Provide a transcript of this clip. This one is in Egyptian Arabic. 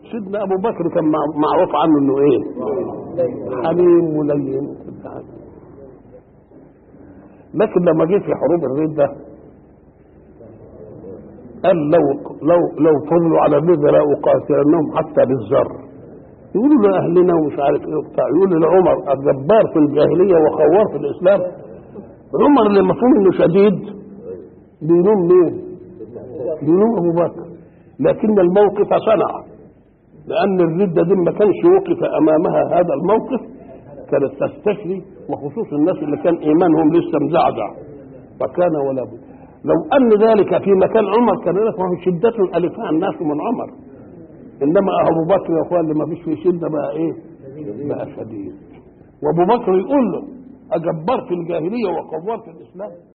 سيدنا ابو بكر كان مع- معروف عنه انه ايه حليم ولين وكل حاجه لكن لما جه في حروب الردة قال لو لو لو فضلوا على الردة لأقاتلنهم حتى بالذر يقولوا لأهلنا ومش عارف ايه وبتاع يقولوا لعمر الجبار في الجاهلية وخوار في الإسلام عمر اللي المفهوم انه شديد بيلوم مين؟ بيلوم أبو بكر لكن الموقف صنع لأن الردة دي ما كانش وقف أمامها هذا الموقف كانت تستشري وخصوص الناس اللي كان إيمانهم لسه مزعزع فكان ولا بد لو أن ذلك في مكان عمر كان لك ما هو شدة ألفها الناس من عمر إنما أبو بكر يا أخوان اللي ما فيش فيه شدة بقى إيه؟ بقى شديد وأبو بكر يقول له أجبرت الجاهلية وقوار في الإسلام